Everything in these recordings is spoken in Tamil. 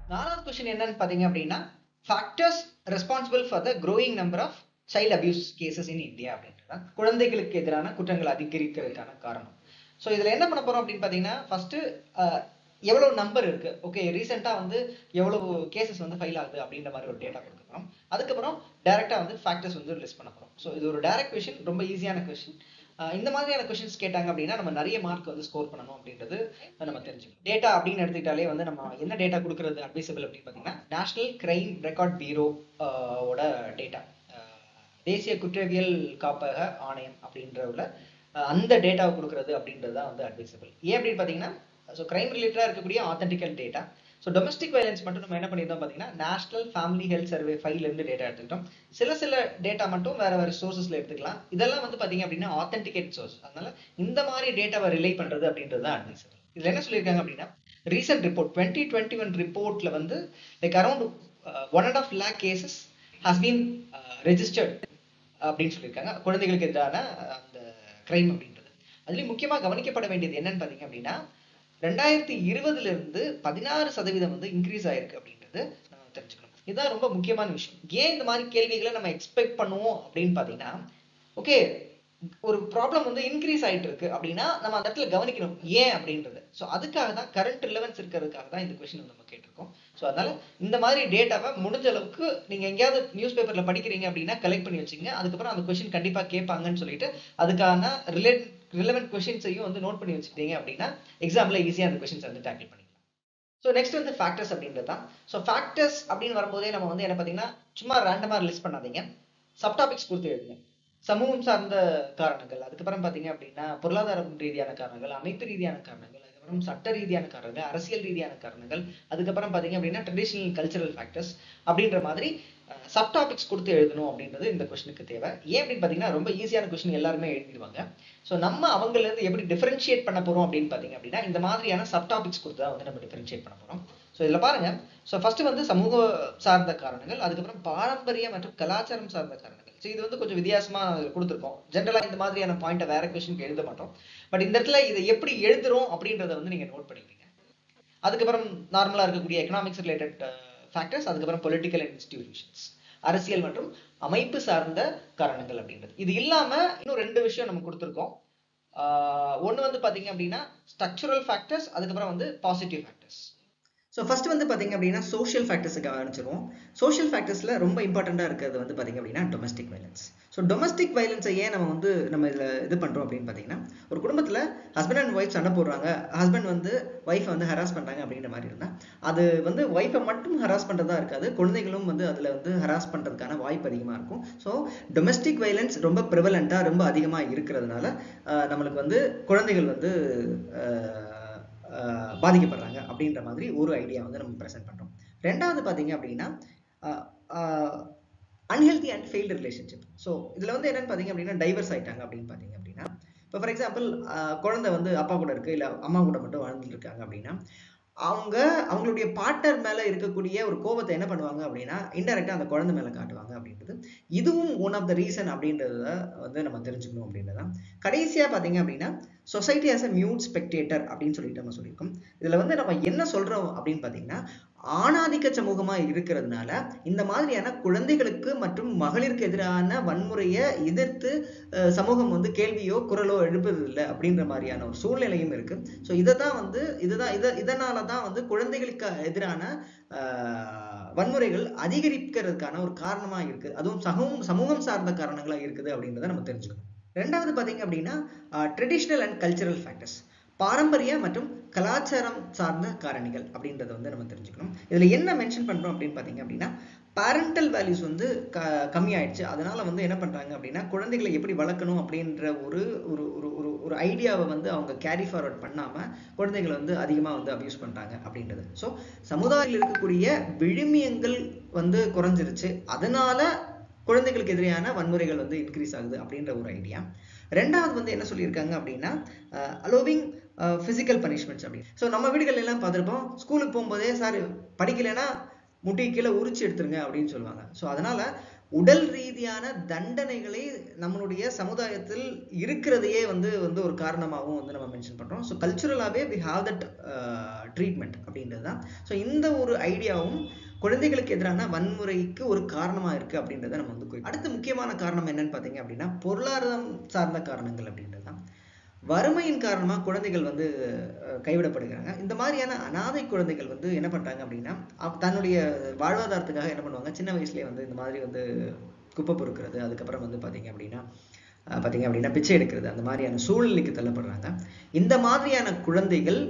நாலாவது கொஸ்டின் என்னன்னு பாத்தீங்க அப்படின்னா factors responsible for the growing number of child abuse cases in India அப்படின்றது குழந்தைகளுக்கு எதிரான குற்றங்கள் அதிகரிக்கிறதுக்கான காரணம் ஸோ இதுல என்ன பண்ண போறோம் அப்படின்னு பாத்தீங்கன்னா ஃபர்ஸ்ட் எவ்வளவு நம்பர் இருக்கு ஓகே ரீசெண்டா வந்து எவ்வளவு கேசஸ் வந்து ஃபைல் ஆகுது அப்படின்ற மாதிரி ஒரு டேட்டா கொடுக்க போறோம் அதுக்கப்புறம் டைரக்டா வந்து ஃபேக்டர்ஸ் வந்து லிஸ்ட் பண்ண போறோம் ஸோ இது ஒரு டைரக்ட் கொஷின் ரொம்ப ஈஸியான கொஷின் இந்த மாதிரியான கொஷின்ஸ் கேட்டாங்க அப்படின்னா நம்ம நிறைய மார்க் வந்து ஸ்கோர் பண்ணணும் அப்படின்றது நம்ம தெரிஞ்சுக்கணும் டேட்டா அப்படின்னு எடுத்துக்கிட்டாலே வந்து நம்ம என்ன டேட்டா கொடுக்கறது அட்வைசபிள் அப்படின்னு பார்த்தீங்கன்னா நேஷனல் கிரைம் ரெக்கார்ட் பீரோ ஓட டேட்டா தேசிய குற்றவியல் காப்பக ஆணையம் அப்படின்ற உள்ள அஹ், அந்த டேட்டாவை கொடுக்கறது அப்படின்றது தான் வந்து அட்வைசபிள் ஏன் அப்படின்னு பார்த்தீங்கன்னா ஸோ கிரைம் ரிலேட்டடாக இருக்கக்கூடிய authentic data so domestic violence மட்டும் நம்ம என்ன பண்ணியிருந்தோம் பார்த்தீங்கன்னா நேஷனல் ஃபேமிலி ஹெல்த் சர்வே இருந்து டேட்டா எடுத்துக்கிட்டோம் சில சில டேட்டா மட்டும் வேற வேற சோர்சஸ்ல எடுத்துக்கலாம் இதெல்லாம் வந்து பார்த்தீங்க அப்படின்னா ஆத்தென்டிகேட் சோர்ஸ் அதனால இந்த மாதிரி டேட்டாவை ரிலே பண்றது அப்படின்றது தான் அட்வைசபிள் இதுல என்ன சொல்லியிருக்காங்க அப்படின்னா recent report twenty twenty one ரிப்போர்ட்ல வந்து like around one and half lakh cases has been registered அப்படின்னு சொல்லியிருக்காங்க குழந்தைகளுக்கு எதிரான அஹ், அந்த கிரைம் அப்படின்றது அதுலயும் முக்கியமா கவனிக்கப்பட வேண்டியது என்னன்னு பாத்தீங்க அப்படின்னா ரெண்டாயிரத்தி இருபதுல இருந்து பதினாறு சதவீதம் வந்து இன்க்ரீஸ் ஆயிருக்கு அப்படின்றது நம்ம தெரிஞ்சுக்கணும் இதுதான் ரொம்ப முக்கியமான விஷயம் ஏன் இந்த மாதிரி கேள்விகளை நம்ம எக்ஸ்பெக்ட் பண்ணுவோம் அப்படின்னு பாத்தீங்கன்னா ஓகே ஒரு ப்ராப்ளம் வந்து இன்க்ரீஸ் ஆயிட்டு இருக்கு அப்படின்னா நம்ம அந்த இடத்துல கவனிக்கணும் ஏன் அப்படின்றது ஸோ அதுக்காக தான் கரண்ட் ரிலவன்ஸ் இருக்கிறதுக்காக தான் இந்த கொஸ்டின் நம்ம கேட்டிருக்கோம் ஸோ அதனால இந்த மாதிரி டேட்டாவை முடிஞ்ச அளவுக்கு நீங்க எங்கேயாவது நியூஸ் பேப்பர்ல படிக்கிறீங்க அப்படின்னா கலெக்ட் பண்ணி வச்சுங்க அதுக்கப்புறம் அந்த கொஸ்டின் கண்டிப்பா கேட்பாங்கன்னு சொல்லிட்டு அதுக்கான ரிலேட் ரிலவெண்ட் கொஸ்டின்ஸையும் வந்து நோட் பண்ணி வச்சுக்கிட்டீங்க அப்படின்னா எக்ஸாம்ல ஈஸியாக அந்த கொஸ்டின்ஸ் வந்து டேக்கிள் பண்ணிக்கலாம் ஸோ நெக்ஸ்ட் வந்து ஃபேக்டர்ஸ் அப்படின்றது தான் ஸோ ஃபேக்டர்ஸ் அப்படின்னு வரும்போதே நம்ம வந்து என்ன பார்த்தீங்கன்னா சும்மா ரேண்டமாக லிஸ்ட் பண்ணாதீங்க சப்டாபிக்ஸ் கொடுத்து எழுதுங்க சமூகம் சார்ந்த காரணங்கள் அதுக்கப்புறம் பார்த்தீங்க அப்படின்னா பொருளாதாரம் ரீதியான காரணங்கள் அமைப்பு ரீதியான காரணங்கள் அதுக்கப்புறம் சட்ட ரீதியான காரணங்கள் அரசியல் ரீதியான காரணங்கள் அதுக்கப்புறம் பார்த்தீங்க அப்படின்னா ட்ரெடிஷ்னல் கல்ச்சரல் ஃபேக்டர்ஸ் அப்படின்ற மாதிரி சப்டாபிக்ஸ் கொடுத்து எழுதணும் அப்படின்றது இந்த கொஸ்டினுக்கு தேவை ஏன் அப்படின்னு பார்த்தீங்கன்னா ரொம்ப ஈஸியான கொஸ்டின் எல்லாருமே எழுதிடுவாங்க ஸோ நம்ம அவங்கள இருந்து எப்படி டிஃபரன்ஷியேட் பண்ண போறோம் அப்படின்னு பார்த்தீங்க அப்படின்னா இந்த மாதிரியான சப்டாபிக்ஸ் கொடுத்து தான் வந்து நம்ம டிஃபரன்ஷியேட் பண்ண போறோம் ஸோ இதில் பாருங்க ஸோ ஃபர்ஸ்ட் வந்து சமூக சார்ந்த காரணங்கள் அதுக்கப்புறம் பாரம்பரிய மற்றும் கலாச்சாரம் சார்ந்த காரணங்கள் ஸோ இது வந்து கொஞ்சம் வித்தியாசமா கொடுத்துருக்கோம் ஜென்ரலா இந்த மாதிரியான பாயிண்ட்டை வேற கொஸ்டினுக்கு எழுத மாட்டோம் பட் இந்த இடத்துல இதை எப்படி எழுதுறோம் அப்படின்றத வந்து நீங்க நோட் பண்ணிக்கிறீங்க அதுக்கப்புறம் நார்மலா இருக்கக்கூடிய எக்கனாமிக்ஸ் ரிலேட்டட் ஃபேக்டர்ஸ் அதுக்கப்புறம் பொலிட்டிக்கல் இன்ஸ்டிடியூஷன்ஸ் அரசியல் மற்றும் அமைப்பு சார்ந்த காரணங்கள் அப்படின்றது இது இல்லாம இன்னும் ரெண்டு விஷயம் நம்ம கொடுத்துருக்கோம் ஒன்று வந்து பாத்தீங்க அப்படின்னா ஸ்ட்ரக்சுரல் ஃபேக்டர்ஸ் அதுக்கப்புறம் வந்து பாசிட்டிவ் ஃபேக்டர்ஸ் ஸோ ஃபர்ஸ்ட் வந்து பார்த்தீங்க அப்படின்னா சோஷியல் ஃபேக்டர்ஸை கவனிச்சிருவோம் சோஷியல் ஃபேக்டர்ஸில் ரொம்ப இம்பார்ட்டண்ட்டாக இருக்கிறது வந்து பார்த்தீங்க அப்படின்னா டொமஸ்டிக் வைலன்ஸ் ஸோ டொமஸ்டிக் வைலன்ஸை ஏன் நம்ம வந்து நம்ம இதில் இது பண்ணுறோம் அப்படின்னு பார்த்தீங்கன்னா ஒரு குடும்பத்தில் ஹஸ்பண்ட் அண்ட் ஒய்ஃப் சண்டை போடுறாங்க ஹஸ்பண்ட் வந்து ஒய்ஃபை வந்து ஹராஸ் பண்ணுறாங்க அப்படின்ற மாதிரி இருந்தால் அது வந்து ஒய்ஃபை மட்டும் ஹராஸ் பண்ணுறதா இருக்காது குழந்தைகளும் வந்து அதில் வந்து ஹராஸ் பண்ணுறதுக்கான வாய்ப்பு அதிகமாக இருக்கும் ஸோ டொமஸ்டிக் வைலன்ஸ் ரொம்ப ப்ரிவலண்ட்டாக ரொம்ப அதிகமாக இருக்கிறதுனால ஆஹ் நம்மளுக்கு வந்து குழந்தைகள் வந்து ஆஹ் ஆஹ் பாதிக்கப்படுறாங்க அப்படின்ற மாதிரி ஒரு ஐடியா வந்து நம்ம ப்ரெசென்ட் பண்ணுறோம் ரெண்டாவது பார்த்தீங்க அப்படின்னா unhealthy and failed relationship so இதில் வந்து என்னன்னு பார்த்தீங்க அப்படின்னா டைவர்ஸ் ஆயிட்டாங்க அப்படின்னு பார்த்தீங்க அப்படின்னா இப்போ ஃபார் எக்ஸாம்பிள் குழந்தை வந்து அப்பா கூட இருக்கு இல்லை அம்மா கூட மட்டும் வாழ்ந்துட்டு இருக்காங்க அப்படின்னா அவங்க அவங்களுடைய பார்ட்னர் மேல இருக்கக்கூடிய ஒரு கோபத்தை என்ன பண்ணுவாங்க அப்படின்னா இன்டெரக்டா அந்த குழந்தை மேல காட்டுவாங்க அப்படின்றது இதுவும் ஒன் ஆஃப் த ரீசன் அப்படின்றத வந்து நம்ம தெரிஞ்சுக்கணும் அப்படின்றதான் கடைசியா பாத்தீங்க அப்படின்னா society as a mute spectator அப்படின்னு சொல்லிட்டு நம்ம சொல்லியிருக்கோம் இதுல வந்து நம்ம என்ன சொல்றோம் அப்படின்னு பாத்தீங்கன்னா ஆணாதிக்க சமூகமா இருக்கிறதுனால இந்த மாதிரியான குழந்தைகளுக்கு மற்றும் மகளிருக்கு எதிரான வன்முறையை எதிர்த்து அஹ், சமூகம் வந்து கேள்வியோ குரலோ எழுப்புறது இல்லை அப்படின்ற மாதிரியான ஒரு சூழ்நிலையும் இருக்கு ஸோ இதை தான் வந்து இதுதான் இத இதனால தான் வந்து குழந்தைகளுக்கு எதிரான ஆஹ், வன்முறைகள் அதிகரிக்கிறதுக்கான ஒரு காரணமா இருக்கு அதுவும் சமூகம் சமூகம் சார்ந்த காரணங்களா இருக்குது அப்படின்றத நம்ம தெரிஞ்சுக்கணும் ரெண்டாவது பாத்தீங்க அப்படின்னா ட்ரெடிஷ்னல் அண்ட் கல்ச்சரல் ஃபேக்டர்ஸ் பாரம்பரிய மற்றும் கலாச்சாரம் சார்ந்த காரணிகள் அப்படின்றத வந்து நம்ம தெரிஞ்சுக்கணும் இதுல என்ன மென்ஷன் பண்றோம் அப்படின்னு பாத்தீங்க அப்படின்னா பேரண்டல் வேல்யூஸ் வந்து க கம்மியாயிடுச்சு அதனால வந்து என்ன பண்றாங்க அப்படின்னா குழந்தைகளை எப்படி வளர்க்கணும் அப்படின்ற ஒரு ஒரு ஒரு ஒரு ஒரு ஐடியாவை வந்து அவங்க கேரி ஃபார்வர்ட் பண்ணாம குழந்தைகளை வந்து அதிகமா வந்து அபியூஸ் பண்றாங்க அப்படின்றது ஸோ சமுதாயத்தில் இருக்கக்கூடிய விழுமியங்கள் வந்து குறைஞ்சிருச்சு அதனால குழந்தைகளுக்கு எதிரான வன்முறைகள் வந்து இன்க்ரீஸ் ஆகுது அப்படின்ற ஒரு ஐடியா ரெண்டாவது வந்து என்ன சொல்லியிருக்காங்க அப்படின்னா அலோவிங் ஃபிசிக்கல் பனிஷ்மெண்ட்ஸ் அப்படி ஸோ நம்ம வீடுகள் எல்லாம் பார்த்துருப்போம் ஸ்கூலுக்கு போகும்போதே சார் படிக்கலைன்னா முட்டி கீழே உரிச்சு எடுத்துருங்க அப்படின்னு சொல்லுவாங்க ஸோ அதனால உடல் ரீதியான தண்டனைகளை நம்மளுடைய சமுதாயத்தில் இருக்கிறதையே வந்து வந்து ஒரு காரணமாகவும் வந்து நம்ம மென்ஷன் பண்றோம் ஸோ கல்ச்சுரலாகவே வி ஹாவ் தட் ட்ரீட்மெண்ட் அப்படின்றது தான் ஸோ இந்த ஒரு ஐடியாவும் குழந்தைகளுக்கு எதிரான வன்முறைக்கு ஒரு காரணமா இருக்கு அப்படின்றத நம்ம வந்து குறி- அடுத்த முக்கியமான காரணம் என்னன்னு பார்த்தீங்க அப்படின்னா பொருளாதாரம் சார்ந்த காரணங்கள் அப்படின்றது தான் வறுமையின் காரணமா குழந்தைகள் வந்து அஹ், கைவிடப்படுகிறாங்க இந்த மாதிரியான அனாதை குழந்தைகள் வந்து என்ன பண்றாங்க அப்படின்னா அவ- தன்னுடைய வாழ்வாதாரத்துக்காக என்ன பண்ணுவாங்க சின்ன வயசுலயே வந்து இந்த மாதிரி வந்து குப்பை பொறுக்கிறது அதுக்கப்புறம் வந்து பாத்தீங்க அப்படின்னா அஹ், பாத்தீங்க அப்படின்னா பிச்சை எடுக்கிறது அந்த மாதிரியான சூழ்நிலைக்கு தள்ளப்படுறாங்க இந்த மாதிரியான குழந்தைகள்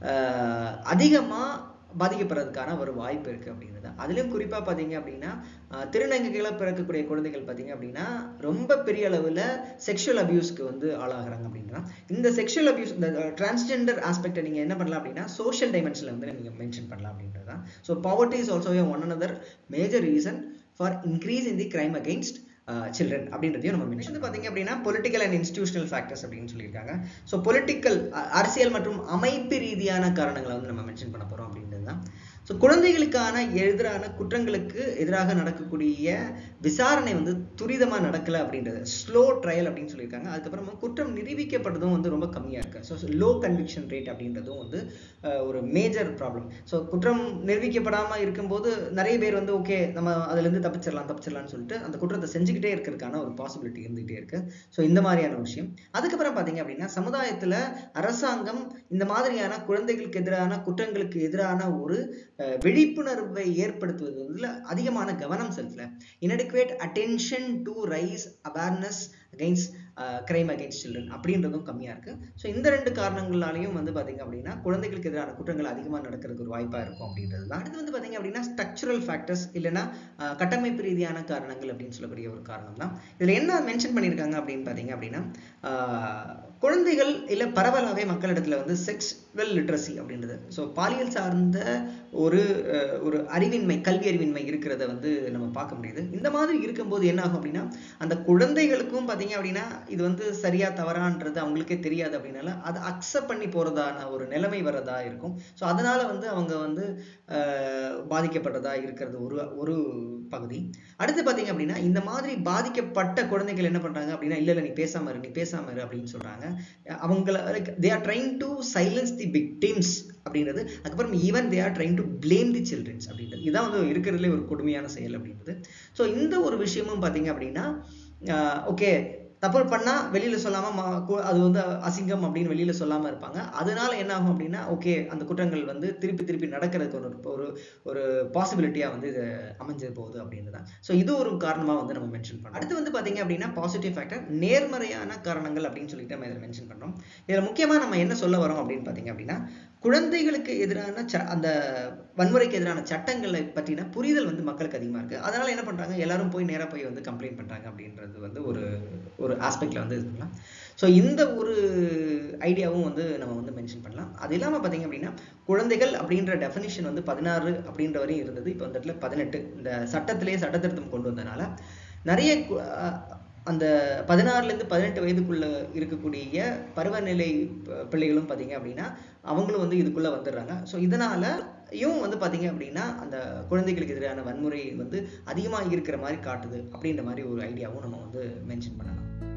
அஹ், அதிகமா பாதிக்கப்படுறதுக்கான ஒரு வாய்ப்பு இருக்கு அப்படின்றது அதுலயும் குறிப்பா பாத்தீங்க அப்படின்னா அஹ், திருநங்கைகளை பிறக்கக்கூடிய குழந்தைகள் பாத்தீங்க அப்படின்னா ரொம்ப பெரிய அளவுல செக்ஷுவல் அபியூஸ்க்கு வந்து ஆளாகிறாங்க அப்படின்னா இந்த செக்ஷுவல் அபியூஸ் இந்த டிரான்ஸ்ஜெண்டர் ஆஸ்பெக்டை நீங்க என்ன பண்ணலாம் அப்படின்னா சோஷியல் டைமென்ஷன்ல வந்து நீங்க மென்ஷன் பண்ணலாம் அப்படின்றது தான் so poverty is also one another major reason for increase in the crime against children அப்படின்றதையும் நம்ம மென்ஷன் வந்து பாத்தீங்க அப்படின்னா பொலிட்டிக்கல் அண்ட் இன்ஸ்டிடியூஷனல் ஃபேக்டர்ஸ் அப்படின்னு சொல்லியிருக்காங்க ஸோ பொலிட்டிக்கல் அரசியல் மற்றும் அமைப்பு ரீதியான காரணங்களை வந்து நம்ம மென்ஷன் பண்ண போறோம் அப்படின்றது தான் ஸோ குழந்தைகளுக்கான எதிரான குற்றங்களுக்கு எதிராக நடக்கக்கூடிய விசாரணை வந்து துரிதமா நடக்கல அப்படின்றது ஸ்லோ ட்ரையல் அப்படின்னு சொல்லியிருக்காங்க அதுக்கப்புறமா குற்றம் நிரூபிக்கப்படுறதும் வந்து ரொம்ப கம்மியா இருக்கு ஸோ லோ கன்விக்ஷன் ரேட் அப்படின்றதும் வந்து அஹ், ஒரு மேஜர் ப்ராப்ளம் ஸோ குற்றம் நிரூபிக்கப்படாம இருக்கும்போது நிறைய பேர் வந்து ஓகே நம்ம அதுல இருந்து தப்பிச்சிடலாம் தப்பிச்சிடலாம்னு சொல்லிட்டு அந்த குற்றத்தை செஞ்சுக்கிட்டே இருக்கிறதுக்கான ஒரு பாசிபிலிட்டி இருந்துகிட்டே இருக்கு ஸோ இந்த மாதிரியான விஷயம் அதுக்கப்புறம் பாத்தீங்க அப்படின்னா சமுதாயத்துல அரசாங்கம் இந்த மாதிரியான குழந்தைகளுக்கு எதிரான குற்றங்களுக்கு எதிரான ஒரு அஹ், விழிப்புணர்வை ஏற்படுத்துவதில் அதிகமான கவனம் செலுத்தல inadequate attention to raise awareness against crime against children அப்படின்றதும் கம்மியா இருக்கு ஸோ இந்த ரெண்டு காரணங்களாலையும் வந்து பாத்தீங்க அப்படின்னா குழந்தைகளுக்கு எதிரான குற்றங்கள் அதிகமா நடக்கிறதுக்கு ஒரு வாய்ப்பா இருக்கும் அப்படின்றது தான் அடுத்து வந்து பாத்தீங்க அப்படின்னா ஸ்ட்ரக்சரல் ஃபேக்டர்ஸ் இல்லைன்னா அஹ், கட்டமைப்பு ரீதியான காரணங்கள் அப்படின்னு சொல்லக்கூடிய ஒரு காரணம் தான் இதுல என்ன மென்ஷன் பண்ணியிருக்காங்க அப்படின்னு பாத்தீங்க அப்படின்னா ஆஹ், குழந்தைகள் இல்ல பரவலாவே மக்களிடத்துல வந்து செக்ஸ்வல் லிட்ரஸி அப்படின்றது ஸோ பாலியல் சார்ந்த ஒரு அஹ், ஒரு அறிவின்மை கல்வி அறிவின்மை இருக்கிறத வந்து நம்ம பார்க்க முடியுது இந்த மாதிரி இருக்கும்போது என்ன ஆகும் அப்படின்னா அந்த குழந்தைகளுக்கும் பாத்தீங்க அப்படின்னா இது வந்து சரியா தவறான்றது அவங்களுக்கே தெரியாது அப்படின்னால அதை அக்செப்ட் பண்ணி போறதான ஒரு நிலைமை வரதா இருக்கும் ஸோ அதனால வந்து அவங்க வந்து ஆஹ், பாதிக்கப்படுறதா இருக்கிறது ஒரு ஒரு பகுதி அடுத்து பாத்தீங்க அப்படின்னா இந்த மாதிரி பாதிக்கப்பட்ட குழந்தைகள் என்ன பண்றாங்க அப்படின்னா இல்ல இல்ல நீ பேசாம இரு நீ பேசாம இரு அப்படின்னு சொல்றாங்க அவங்கள they are trying to silence the victims அப்படின்றது அதுக்கப்புறம் even they are trying to blame the childrens அப்படின்றது இதான் வந்து இருக்கிறதுலே ஒரு கொடுமையான செயல் அப்படின்றது ஸோ இந்த ஒரு விஷயமும் பாத்தீங்க அப்படின்னா ஓகே தப்பு பண்ணா வெளியில சொல்லாம ம- கு- அது வந்து அசிங்கம் அப்படின்னு வெளியில சொல்லாம இருப்பாங்க அதனால என்ன ஆகும் அப்படின்னா ஓகே அந்த குற்றங்கள் வந்து திருப்பி திருப்பி நடக்கிறதுக்கு ஒரு ஒரு ஒரு பாசிபிலிட்டியா வந்து இது அமைஞ்சு போகுது அப்படின்றது தான் ஸோ இது ஒரு காரணமா வந்து நம்ம மென்ஷன் பண்ணோம் அடுத்து வந்து பாத்தீங்க அப்படின்னா பாசிட்டிவ் ஃபேக்டர் நேர்மறையான காரணங்கள் அப்படின்னு சொல்லிட்டு நம்ம இதில் மென்ஷன் பண்றோம் இதுல முக்கியமா நம்ம என்ன சொல்ல வரோம் அப்படின்னு பாத்தீங்க அப்படின்னா குழந்தைகளுக்கு எதிரான ச- அந்த வன்முறைக்கு எதிரான சட்டங்களை பற்றின புரிதல் வந்து மக்களுக்கு அதிகமா இருக்கு அதனால என்ன பண்றாங்க எல்லாரும் போய் நேரா போய் வந்து கம்ப்ளைண்ட் பண்றாங்க அப்படின்றது வந்து ஒரு ஒரு ஆஸ்பெக்ட்ல வந்து இது பண்ணலாம் ஸோ இந்த ஒரு ஐடியாவும் வந்து நம்ம வந்து மென்ஷன் பண்ணலாம் அது இல்லாம பாத்தீங்க அப்படின்னா குழந்தைகள் அப்படின்ற டெஃபினிஷன் வந்து பதினாறு அப்படின்ற வரையும் இருந்தது இப்போ இந்த இடத்துல பதினெட்டு இந்த சட்டத்திலேயே சட்ட திருத்தம் கொண்டு வந்தனால நிறைய கு- அஹ் அந்த பதினாறுல இருந்து பதினெட்டு வயதுக்குள்ள இருக்கக்கூடிய பருவநிலை ப- பிள்ளைகளும் பாத்தீங்க அப்படின்னா அவங்களும் வந்து இதுக்குள்ள வந்துடுறாங்க ஸோ இதனாலயும் வந்து பாத்தீங்க அப்படின்னா அந்த குழந்தைகளுக்கு எதிரான வன்முறை வந்து அதிகமா இருக்கிற மாதிரி காட்டுது அப்படின்ற மாதிரி ஒரு ஐடியாவும் நம்ம வந்து மென்ஷன் பண்ணலாம்